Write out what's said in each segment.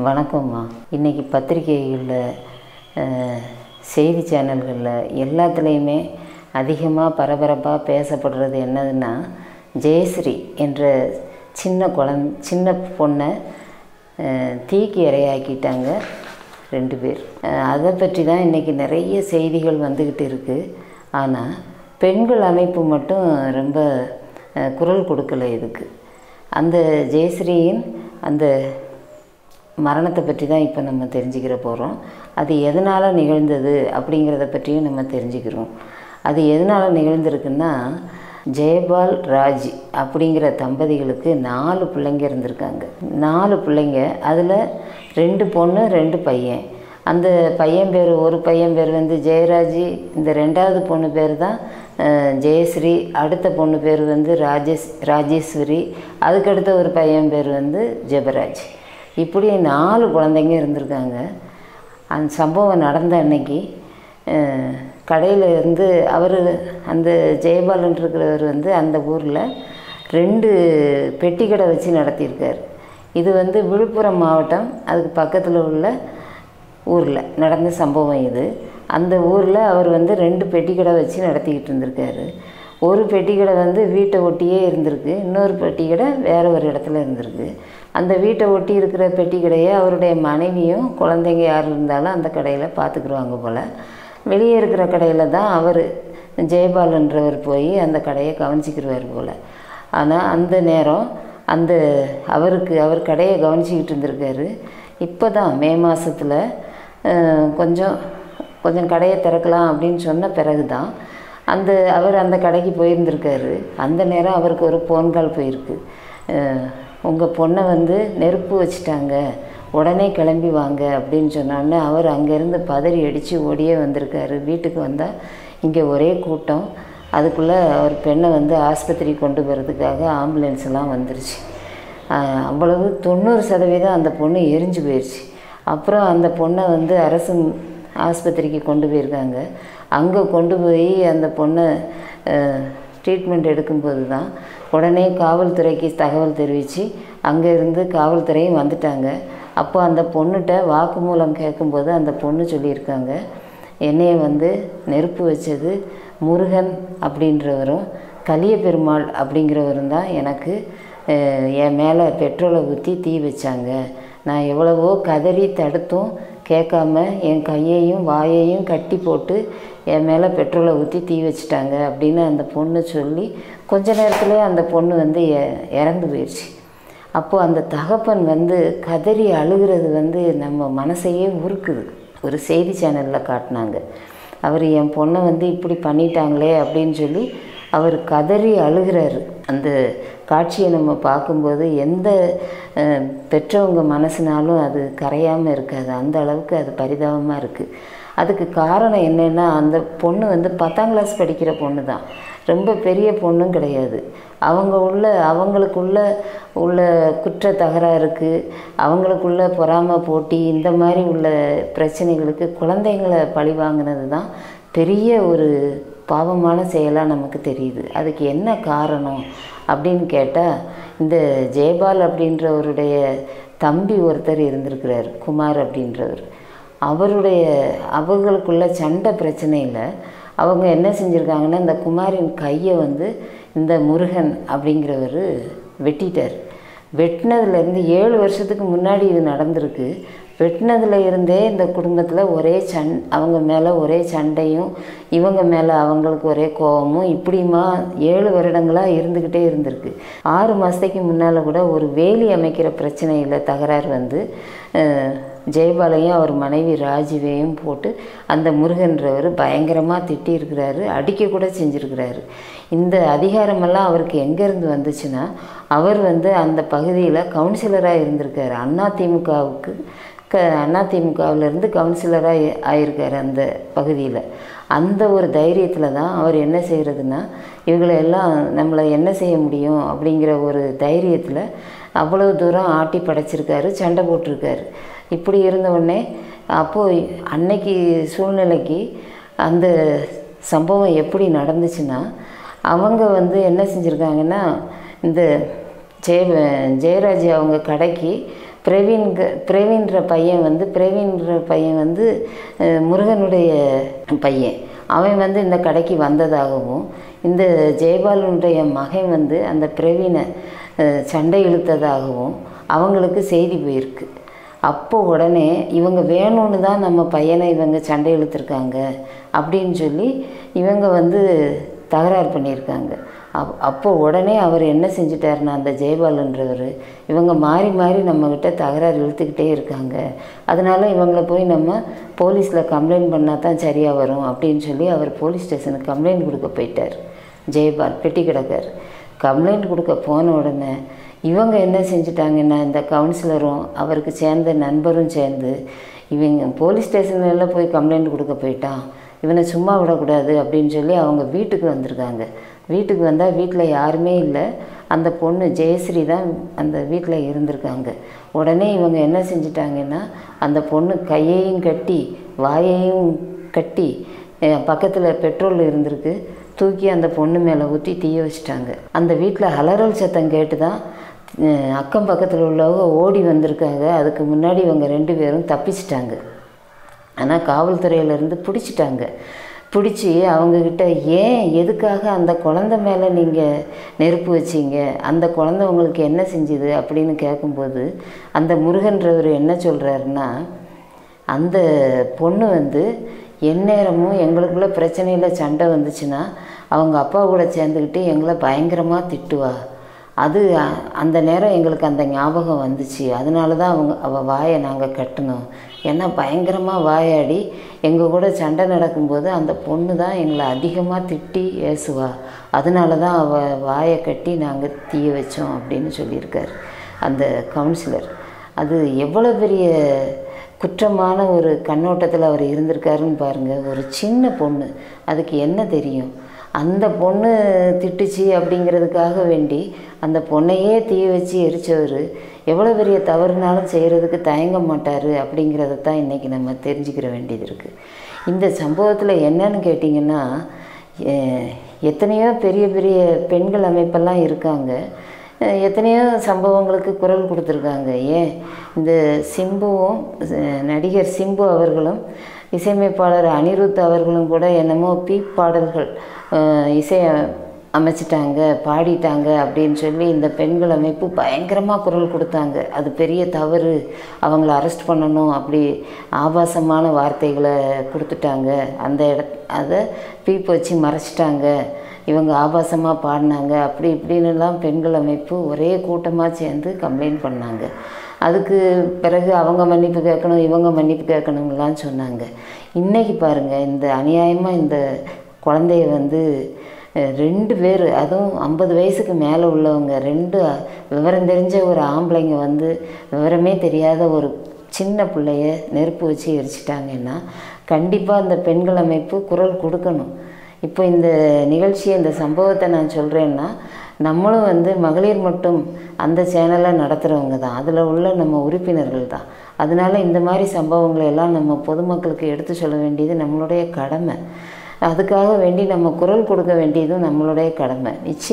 வணக்கம்மா இன்றைக்கி பத்திரிகைகளில் அஹ், செய்தி சேனல்களில் எல்லாத்துலேயுமே அதிகமாக பரபரப்பாக பேசப்படுறது என்னதுன்னா ஜெயஸ்ரீ என்ற சின்ன குழந் சின்ன பொண்ணை அஹ், தீக்கு இரையாக்கிட்டாங்க ரெண்டு பேர் அஹ், அதை பற்றி தான் இன்றைக்கி நிறைய செய்திகள் வந்துக்கிட்டு இருக்குது ஆனால் பெண்கள் அமைப்பு மட்டும் ரொம்ப அஹ், குரல் கொடுக்கல இதுக்கு அந்த ஜெயஸ்ரீயின் அந்த மரணத்தை பற்றி தான் இப்போ நம்ம தெரிஞ்சுக்கிற போகிறோம் அது எதனால் நிகழ்ந்தது அப்படிங்கிறத பற்றியும் நம்ம தெரிஞ்சுக்கிறோம் அது எதனால் நிகழ்ந்திருக்குன்னா ஜெயபால் ராஜ் அப்படிங்கிற தம்பதிகளுக்கு நாலு பிள்ளைங்க இருந்திருக்காங்க நாலு பிள்ளைங்க அதில் ரெண்டு பொண்ணு ரெண்டு பையன் அந்த பையன் பேர் ஒரு பையன் பேர் வந்து ஜெயராஜ் இந்த ரெண்டாவது பொண்ணு பேர் தான் அஹ், ஜெயஸ்ரீ அடுத்த பொண்ணு பேர் வந்து ராஜேஷ் ராஜேஸ்வரி அதுக்கடுத்த ஒரு பையன் பேர் வந்து ஜெபராஜ் இப்படி நாலு குழந்தைங்க இருந்திருக்காங்க அந்த சம்பவம் நடந்த அன்னைக்கு கடையில் இருந்து அவர் அந்த ஜெயபாலன் இருக்கிறவர் வந்து அந்த ஊரில் ரெண்டு பெட்டி கடை வச்சு நடத்தியிருக்கார் இது வந்து விழுப்புரம் மாவட்டம் அதுக்கு பக்கத்தில் உள்ள ஊரில் நடந்த சம்பவம் இது அந்த ஊரில் அவர் வந்து ரெண்டு பெட்டி கடை வச்சு நடத்திக்கிட்டு இருந்திருக்காரு ஒரு பெட்டி கடை வந்து வீட்டை ஒட்டியே இருந்திருக்கு இன்னொரு பெட்டி கடை வேறு ஒரு இடத்துல இருந்திருக்கு அந்த வீட்டை ஒட்டி இருக்கிற பெட்டி கடையை அவருடைய மனைவியும் குழந்தைங்க யார் இருந்தாலும் அந்த கடையில் பார்த்துக்குருவாங்க போல் வெளியே இருக்கிற கடையில் தான் அவர் ஜெயபாலன்றவர் போய் அந்த கடையை கவனிச்சிக்கிருவார் போல் ஆனால் அந்த நேரம் அந்த அவருக்கு அவர் கடையை கவனிச்சிக்கிட்டு இருந்திருக்காரு இப்போ தான் மே மாதத்தில் கொஞ்சம் கொஞ்சம் கடையை திறக்கலாம் அப்படின்னு சொன்ன பிறகு தான் அந்த அவர் அந்த கடைக்கு போயிருந்திருக்காரு அந்த நேரம் அவருக்கு ஒரு ஃபோன் கால் போயிருக்கு உங்கள் பொண்ணை வந்து நெருப்பு வச்சுட்டாங்க உடனே கிளம்பி வாங்க அப்படின்னு சொன்னோடனே அவர் அங்கேருந்து பதறி அடித்து ஓடியே வந்திருக்காரு வீட்டுக்கு வந்தால் இங்கே ஒரே கூட்டம் அதுக்குள்ளே அவர் பெண்ணை வந்து ஆஸ்பத்திரி கொண்டு போகிறதுக்காக ஆம்புலன்ஸ் எல்லாம் வந்துருச்சு ஆஹ் அவ்வளவு தொண்ணூறு சதவீதம் அந்த பொண்ணு எரிஞ்சு போயிடுச்சு அப்புறம் அந்த பொண்ணை வந்து அரசு ஆஸ்பத்திரிக்கு கொண்டு போயிருக்காங்க அங்கே கொண்டு போய் அந்த பொண்ணை ட்ரீட்மெண்ட் எடுக்கும்போது தான் உடனே காவல்துறைக்கு தகவல் தெரிவித்து அங்கேருந்து காவல்துறையும் வந்துட்டாங்க அப்போ அந்த பொண்ணுகிட்ட வாக்குமூலம் கேட்கும்போது அந்த பொண்ணு சொல்லியிருக்காங்க என்னைய வந்து நெருப்பு வச்சது முருகன் அப்படின்றவரும் கலிய பெருமாள் அப்படிங்கிறவரும் தான் எனக்கு அஹ், என் மேலே பெட்ரோலை ஊற்றி தீ வச்சாங்க நான் எவ்வளவோ கதறி தடுத்தும் கேட்காம என் கையையும் வாயையும் கட்டி போட்டு என் மேலே பெட்ரோலை ஊற்றி தீ வச்சிட்டாங்க அப்படின்னு அந்த பொண்ணு சொல்லி கொஞ்ச நேரத்துலேயே அந்த பொண்ணு வந்து இ- இறந்து போயிடுச்சு அப்போது அந்த தகப்பன் வந்து கதறி அழுகிறது வந்து நம்ம மனசையே உருக்குது ஒரு செய்தி சேனலில் காட்டினாங்க அவர் என் பொண்ணை வந்து இப்படி பண்ணிட்டாங்களே அப்படின்னு சொல்லி அவர் கதறி அழுகிறாரு அந்த காட்சியை நம்ம பார்க்கும்போது எந்த அஹ், பெற்றவங்க மனசுனாலும் அது கரையாமல் இருக்காது அந்த அளவுக்கு அது பரிதாபமாக இருக்குது அதுக்கு காரணம் என்னென்னா அந்த பொண்ணு வந்து பத்தாம் கிளாஸ் படிக்கிற பொண்ணு தான் ரொம்ப பெரிய பொண்ணும் கிடையாது அவங்க உள்ள அவங்களுக்குள்ள உள்ள குற்ற தகராறுக்கு அவங்களுக்குள்ள பொறாமை போட்டி இந்த மாதிரி உள்ள பிரச்சனைகளுக்கு குழந்தைங்களை பழி வாங்கினது தான் பெரிய ஒரு பாவமான செயலாக நமக்கு தெரியுது அதுக்கு என்ன காரணம் அப்படின்னு கேட்டால் இந்த ஜெயபால் அப்படின்றவருடைய தம்பி ஒருத்தர் இருந்திருக்கிறார் குமார் அப்படின்றவர் அவருடைய அவங்களுக்குள்ள சண்டை பிரச்சனையில் அவங்க என்ன செஞ்சுருக்காங்கன்னா இந்த குமாரின் கையை வந்து இந்த முருகன் அப்படிங்கிறவர் வெட்டிட்டார் வெட்டினதுலேருந்து ஏழு வருஷத்துக்கு முன்னாடி இது நடந்திருக்கு வெட்டினதுல இருந்தே இந்த குடும்பத்தில் ஒரே சண் அவங்க மேலே ஒரே சண்டையும் இவங்க மேலே அவங்களுக்கு ஒரே கோபமும் இப்படிமா ஏழு வருடங்களாக இருந்துக்கிட்டே இருந்திருக்கு ஆறு மாதத்துக்கு முன்னால் கூட ஒரு வேலி அமைக்கிற பிரச்சனையில் தகராறு வந்து அஹ், ஜெயபாலையும் அவர் மனைவி ராஜுவையும் போட்டு அந்த முருகன்றவர் பயங்கரமாக திட்டியிருக்கிறாரு அடிக்க கூட செஞ்சுருக்கிறாரு இந்த அதிகாரமெல்லாம் அவருக்கு எங்கேருந்து வந்துச்சுன்னா அவர் வந்து அந்த பகுதியில் கவுன்சிலராக இருந்திருக்காரு அதிமுகவுக்கு க அதிமுகவிலேருந்து கவுன்சிலராக ஆயிருக்காரு அந்த பகுதியில் அந்த ஒரு தைரியத்தில் தான் அவர் என்ன செய்கிறதுனா இவங்களை எல்லாம் நம்மளை என்ன செய்ய முடியும் அப்படிங்கிற ஒரு தைரியத்தில் அவ்வளவு தூரம் ஆட்டி படைச்சிருக்காரு சண்டை போட்டிருக்காரு இப்படி இருந்த உடனே அப்போது அன்னைக்கு சூழ்நிலைக்கு அந்த சம்பவம் எப்படி நடந்துச்சுன்னா அவங்க வந்து என்ன செஞ்சுருக்காங்கன்னா இந்த ஜெய ஜெயராஜ் அவங்க கடைக்கு பிரவீன்க பிரவீன்ற பையன் வந்து பிரவீன்ற பையன் வந்து அஹ், முருகனுடைய பையன் அவன் வந்து இந்த கடைக்கு வந்ததாகவும் இந்த ஜெயபாலனுடைய மகன் வந்து அந்த பிரவீனை அஹ், சண்டை இழுத்ததாகவும் அவங்களுக்கு செய்தி போயிருக்கு அப்போ உடனே இவங்க வேணும்னு தான் நம்ம பையனை இவங்க சண்டை இழுத்துருக்காங்க அப்படின்னு சொல்லி இவங்க வந்து தகராறு பண்ணியிருக்காங்க அப் அப்போ உடனே அவர் என்ன செஞ்சிட்டாருன்னா அந்த ஜெயபாலன்றவர் இவங்க மாறி மாறி நம்மக்கிட்ட தகராறு இழுத்துக்கிட்டே இருக்காங்க அதனால இவங்கள போய் நம்ம போலீஸில் கம்ப்ளைண்ட் பண்ணால் தான் சரியாக வரும் அப்படின்னு சொல்லி அவர் போலீஸ் ஸ்டேஷனுக்கு கம்ப்ளைண்ட் கொடுக்க போயிட்டார் ஜெயபால் பெட்டி கிடக்கார் கம்ப்ளைண்ட் கொடுக்க போன உடனே இவங்க என்ன செஞ்சிட்டாங்கன்னா இந்த கவுன்சிலரும் அவருக்கு சேர்ந்த நண்பரும் சேர்ந்து இவங்க போலீஸ் ஸ்டேஷன்ல போய் கம்ப்ளைண்ட் கொடுக்க போயிட்டான் இவனை சும்மா விடக்கூடாது அப்படின்னு சொல்லி அவங்க வீட்டுக்கு வந்திருக்காங்க வீட்டுக்கு வந்தால் வீட்டில் யாருமே இல்லை அந்த பொண்ணு ஜெயஸ்ரீ தான் அந்த வீட்டில் இருந்திருக்காங்க உடனே இவங்க என்ன செஞ்சிட்டாங்கன்னா அந்த பொண்ணு கையையும் கட்டி வாயையும் கட்டி பக்கத்தில் பெட்ரோல் இருந்திருக்கு தூக்கி அந்த பொண்ணு மேலே ஊற்றி தீய வச்சிட்டாங்க அந்த வீட்டில் அலறல் சத்தம் கேட்டு தான் அஹ், அக்கம் பக்கத்தில் உள்ளவங்க ஓடி வந்திருக்காங்க அதுக்கு முன்னாடி இவங்க ரெண்டு பேரும் தப்பிச்சிட்டாங்க ஆனால் காவல்துறையிலேருந்து பிடிச்சிட்டாங்க பிடிச்சி அவங்கக்கிட்ட ஏன் எதுக்காக அந்த குழந்தை மேலே நீங்கள் நெருப்பு வச்சீங்க அந்த குழந்தை உங்களுக்கு என்ன செஞ்சுது அப்படின்னு கேட்கும்போது அந்த முருகன்றவர் என்ன சொல்கிறாருன்னா அந்த பொண்ணு வந்து எந்நேரமும் எங்களுக்குள்ள பிரச்சனையில் சண்டை வந்துச்சுன்னா அவங்க அப்பா கூட சேர்ந்துக்கிட்டு எங்களை பயங்கரமாக திட்டுவா அது அ- அந்த நேரம் எங்களுக்கு அந்த ஞாபகம் வந்துச்சு அதனால தான் அவங்க அவள் வாயை நாங்கள் கட்டினோம் ஏன்னா பயங்கரமாக வாயாடி எங்கள் கூட சண்டை நடக்கும்போது அந்த பொண்ணு தான் எங்களை அதிகமாக திட்டி ஏசுவா அதனால தான் அவள் வாயை கட்டி நாங்கள் தீய வச்சோம் அப்படின்னு சொல்லியிருக்கார் அந்த கவுன்சிலர் அது எவ்வளோ பெரிய குற்றமான ஒரு கண்ணோட்டத்தில் அவர் இருந்திருக்காருன்னு பாருங்கள் ஒரு சின்ன பொண்ணு அதுக்கு என்ன தெரியும் அந்த பொண்ணு திட்டுச்சு அப்படிங்கிறதுக்காக வேண்டி அந்த பொண்ணையே தீ வச்சு எரிச்சவர் எவ்வளோ பெரிய தவறுனாலும் செய்கிறதுக்கு தயங்க மாட்டார் அப்படிங்கிறத தான் இன்றைக்கி நம்ம தெரிஞ்சுக்கிற வேண்டியது இருக்குது இந்த சம்பவத்தில் என்னன்னு கேட்டிங்கன்னா எ- எத்தனையோ பெரிய பெரிய பெண்கள் அமைப்பெல்லாம் இருக்காங்க அஹ் எத்தனையோ சம்பவங்களுக்கு குரல் கொடுத்துருக்காங்க ஏன் இந்த சிம்புவும் அஹ் நடிகர் சிம்பு அவர்களும் இசையமைப்பாளர் அனிருத் அவர்களும் கூட என்னமோ பீப் பாடல்கள் அஹ் இசை அமைச்சிட்டாங்க பாடிட்டாங்க அப்படின்னு சொல்லி இந்த பெண்கள் அமைப்பு பயங்கரமாக குரல் கொடுத்தாங்க அது பெரிய தவறு அவங்கள அரெஸ்ட் பண்ணணும் அப்படி ஆபாசமான வார்த்தைகளை கொடுத்துட்டாங்க அந்த இட அதை பீப் வச்சு மறைச்சிட்டாங்க இவங்க ஆபாசமாக பாடினாங்க அப்படி இப்படின்னுலாம் பெண்கள் அமைப்பு ஒரே கூட்டமாக சேர்ந்து கம்ப்ளைண்ட் பண்ணாங்க அதுக்கு பிறகு அவங்க மன்னிப்பு கேட்கணும் இவங்க மன்னிப்பு கேட்கணுங்கலாம் சொன்னாங்க இன்றைக்கி பாருங்கள் இந்த அநியாயமாக இந்த குழந்தைய வந்து அஹ், ரெண்டு பேர் அதுவும் ஐம்பது வயசுக்கு மேலே உள்ளவங்க ரெண்டு விவரம் தெரிஞ்ச ஒரு ஆம்பளைங்க வந்து விவரமே தெரியாத ஒரு சின்ன பிள்ளைய நெருப்பு வச்சு எரிச்சிட்டாங்கன்னா கண்டிப்பாக அந்த பெண்கள் அமைப்பு குரல் கொடுக்கணும் இப்போ இந்த நிகழ்ச்சியை இந்த சம்பவத்தை நான் சொல்கிறேன்னா நம்மளும் வந்து மகளிர் மட்டும் அந்த சேனலை நடத்துகிறவங்க தான் அதில் உள்ள நம்ம உறுப்பினர்கள் தான் அதனால இந்த மாதிரி சம்பவங்களை எல்லாம் நம்ம பொதுமக்களுக்கு எடுத்து சொல்ல வேண்டியது நம்மளுடைய கடமை அதுக்காக வேண்டி நம்ம குரல் கொடுக்க வேண்டியதும் நம்மளுடைய கடமை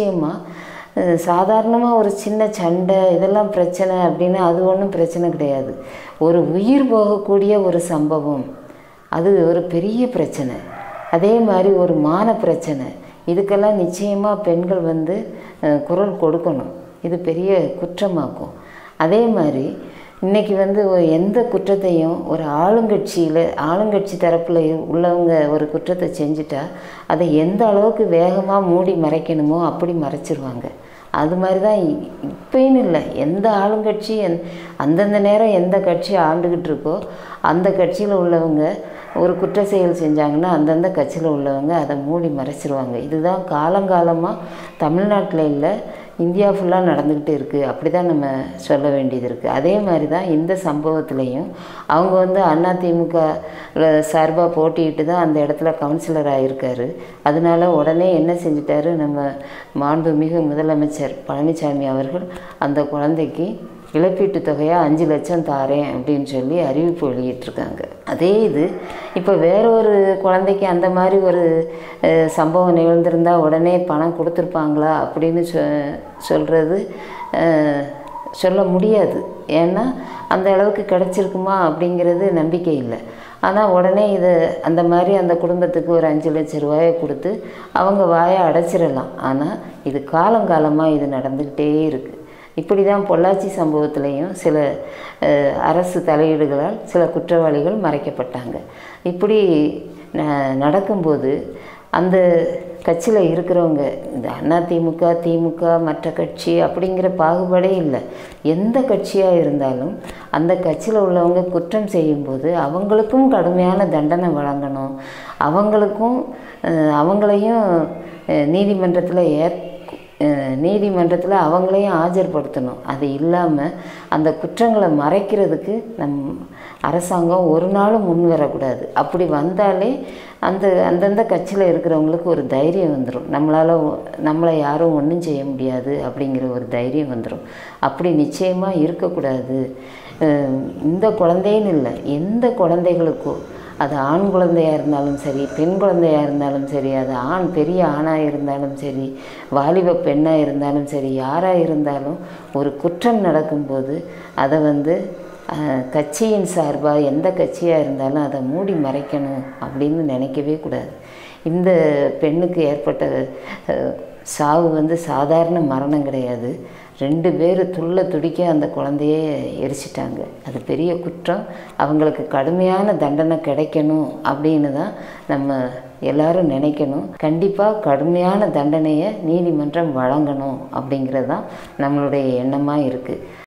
நிச்சயமாக சாதாரணமாக ஒரு சின்ன சண்டை இதெல்லாம் பிரச்சனை அப்படின்னா அது ஒன்றும் பிரச்சனை கிடையாது ஒரு உயிர் போகக்கூடிய ஒரு சம்பவம் அது ஒரு பெரிய பிரச்சனை அதே மாதிரி ஒரு மான பிரச்சனை இதுக்கெல்லாம் நிச்சயமாக பெண்கள் வந்து அஹ், குரல் கொடுக்கணும் இது பெரிய குற்றமாக்கும் அதே மாதிரி இன்னைக்கு வந்து ஒரு எந்த குற்றத்தையும் ஒரு ஆளுங்கட்சியில் ஆளுங்கட்சி தரப்பில் உள்ளவங்க ஒரு குற்றத்தை செஞ்சுட்டா அதை எந்த அளவுக்கு வேகமாக மூடி மறைக்கணுமோ அப்படி மறைச்சிருவாங்க அது மாதிரி தான் இ- இப்பயின்னு இல்லை எந்த ஆளுங்கட்சி எந் அந்தந்த நேரம் எந்த கட்சி ஆண்டுக்கிட்டு இருக்கோ அந்த கட்சியில் உள்ளவங்க ஒரு குற்ற செயல் செஞ்சாங்கன்னா அந்தந்த கட்சியில் உள்ளவங்க அதை மூடி மறைச்சிருவாங்க இதுதான் காலங்காலமாக தமிழ்நாட்டில் இல்லை இந்தியா ஃபுல்லாக நடந்துக்கிட்டு இருக்குது அப்படி தான் நம்ம சொல்ல வேண்டியது இருக்குது அதே மாதிரி தான் இந்த சம்பவத்துலேயும் அவங்க வந்து அதிமுக சார்பாக போட்டியிட்டு தான் அந்த இடத்துல கவுன்சிலர் ஆகியிருக்காரு அதனால உடனே என்ன செஞ்சிட்டாரு நம்ம மாண்புமிகு முதலமைச்சர் பழனிசாமி அவர்கள் அந்த குழந்தைக்கு இழப்பீட்டுத் தொகையாக அஞ்சு லட்சம் தாரேன் அப்படின்னு சொல்லி அறிவிப்பு வெளியிட்டிருக்காங்க அதே இது இப்போ வேற ஒரு குழந்தைக்கு அந்த மாதிரி ஒரு அஹ், சம்பவம் நிகழ்ந்திருந்தா உடனே பணம் கொடுத்துருப்பாங்களா அப்படின்னு சொ சொல்கிறது சொல்ல முடியாது ஏன்னா அந்த அளவுக்கு கிடச்சிருக்குமா அப்படிங்கிறது நம்பிக்கை இல்லை ஆனால் உடனே இதை அந்த மாதிரி அந்த குடும்பத்துக்கு ஒரு அஞ்சு லட்ச ரூபாயை கொடுத்து அவங்க வாயை அடைச்சிடலாம் ஆனால் இது காலங்காலமாக இது நடந்துக்கிட்டே இருக்குது இப்படி தான் பொள்ளாச்சி சம்பவத்திலையும் சில அஹ், அரசு தலையீடுகளால் சில குற்றவாளிகள் மறைக்கப்பட்டாங்க இப்படி ந- நடக்கும்போது அந்த கட்சியில் இருக்கிறவங்க இந்த அண்ணா திமுக திமுக மற்ற கட்சி அப்படிங்கிற பாகுபாடே இல்லை எந்த கட்சியாக இருந்தாலும் அந்த கட்சியில் உள்ளவங்க குற்றம் செய்யும்போது அவங்களுக்கும் கடுமையான தண்டனை வழங்கணும் அவங்களுக்கும் அஹ், அவங்களையும் நீதிமன்றத்தில் ஏற் நீதிமன்றத்தில் அவங்களையும் ஆஜர்படுத்தணும் அது இல்லாமல் அந்த குற்றங்களை மறைக்கிறதுக்கு நம் அரசாங்கம் ஒரு நாளும் முன் வரக்கூடாது அப்படி வந்தாலே அந்த அந்தந்த கட்சியில் இருக்கிறவங்களுக்கு ஒரு தைரியம் வந்துடும் நம்மளால் நம்மளை யாரும் ஒன்றும் செய்ய முடியாது அப்படிங்கிற ஒரு தைரியம் வந்துடும் அப்படி நிச்சயமாக இருக்கக்கூடாது அஹ் இந்த குழந்தைன்னு இல்லை எந்த குழந்தைகளுக்கோ அது ஆண் குழந்தையாக இருந்தாலும் சரி பெண் குழந்தையாக இருந்தாலும் சரி அது ஆண் பெரிய ஆணாக இருந்தாலும் சரி வாலிப பெண்ணாக இருந்தாலும் சரி யாராக இருந்தாலும் ஒரு குற்றம் நடக்கும்போது அதை வந்து அஹ், கட்சியின் சார்பாக எந்த கட்சியாக இருந்தாலும் அதை மூடி மறைக்கணும் அப்படின்னு நினைக்கவே கூடாது இந்த பெண்ணுக்கு ஏற்பட்ட அஹ், சாவு வந்து சாதாரண மரணம் கிடையாது ரெண்டு பேர் துள்ள துடிக்க அந்த குழந்தைய எரிச்சிட்டாங்க அது பெரிய குற்றம் அவங்களுக்கு கடுமையான தண்டனை கிடைக்கணும் அப்படின்னு தான் நம்ம எல்லாரும் நினைக்கணும் கண்டிப்பாக கடுமையான தண்டனையை நீதிமன்றம் வழங்கணும் அப்படிங்கிறது தான் நம்மளுடைய எண்ணமாக இருக்குது